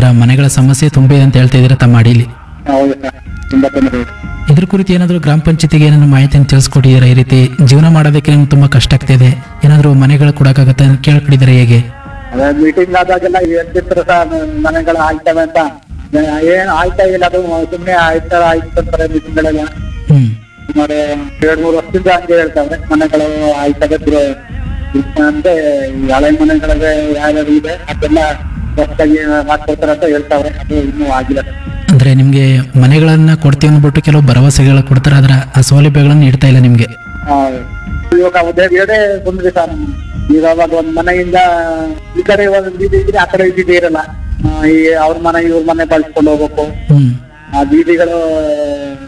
ಥರ ಮನೆಗಳ ಸಮಸ್ಯೆ ತುಂಬ ಇದೆ ಅಂತ ಹೇಳ್ತಾ ಇದ್ದೀರಾ ತಮ್ಮ ಅಡಿಲಿ ಹೌದು ಸರ್ ತುಂಬಾ ತೊಂದರೆ ಇದೆ ಇದ್ರ ಕುರಿತು ಏನಾದರೂ ಗ್ರಾಮ ಪಂಚಾಯತಿಗೆ ಏನಾದ್ರು ಮಾಹಿತಿಯನ್ನು ತಿಳಿಸ್ಕೊಟ್ಟಿದ್ದೀರಾ ಈ ರೀತಿ ಜೀವನ ಮಾಡೋದಕ್ಕೆ ನಮ್ಗೆ ತುಂಬ ಕಷ್ಟ ಆಗ್ತಿದೆ ಏನಾದರೂ ಮನೆಗಳು ಕೊಡೋಕ್ಕಾಗತ್ತೆ ಅಂತ ಕೇಳ್ಕೊಂಡಿದ್ದಾರೆ ಹೇಗೆ ಅದೇ ಮೀಟಿಂಗ್ ಆದಾಗೆಲ್ಲ ಹೇಳ್ತಿರ್ತಾರೆ ಸರ್ ಮನೆಗಳು ಆಯ್ತವೆ ಅಂತ ಏನ್ ಆಯ್ತಾ ಇಲ್ಲ ಅದು ಸುಮ್ನೆ ಆಯ್ತಾ ಆಯ್ತು ಅಂತಾರೆ ಮೀಟಿಂಗ್ಗಳೆಲ್ಲ ಹ್ಞೂ ಸುಮಾರು ಎರಡ್ ಮೂರು ವರ್ಷದಿಂದ ಹಂಗೆ ಹೇಳ್ತಾವ್ರೆ ಮನೆಗಳು ಆಯ್ತವೆ ಬಿಡು ಅಂದ್ರೆ ಈ ಹಳೆ ಮನೆಗಳಿಗೆ ಯಾವ್ಯಾವ ಇದೆ ಅದೆಲ್ಲ ಹೊಸದಾಗಿ ಮಾಡ್ಕೊಡ್ತಾರೆ ಅಂತ ಹೇಳ್ತಾವ್ರೆ ಅದು ಇನ್ನೂ ಆಗಿಲ್ಲ ಅಂದರೆ ನಿಮಗೆ ಮನೆಗಳನ್ನು ಕೊಡ್ತೀವಿ ಅಂದ್ಬಿಟ್ಟು ಕೆಲವು ಭರವಸೆಗಳು ಕೊಡ್ತಾರೆ ಅದರ ಆ ಸೌಲಭ್ಯಗಳನ್ನು ನೀಡ್ತಾ ಇಲ್ಲ ನಿಮಗೆ ಆ, ಇವಾಗ ಅದೇ ಬೇರೆ ಬಂದ್ರಿ ಸರ್ ಈಗ ಅವಾಗ ಒಂದ್ ಮನೆಯಿಂದ ಈ ಕಡೆ ಒಂದ್ ಬೀದಿ ಇದ್ರೆ ಆ ಕಡೆ ಬೀದಿ ಇರಲ್ಲ ಆ, ಈ ಅವ್ರ ಮನೆ ಇವ್ರ ಮನೆ ಬಳಸ್ಕೊಂಡು ಹೋಗ್ಬೇಕು ಹ್ಞೂ ಆ ಬೀದಿಗಳು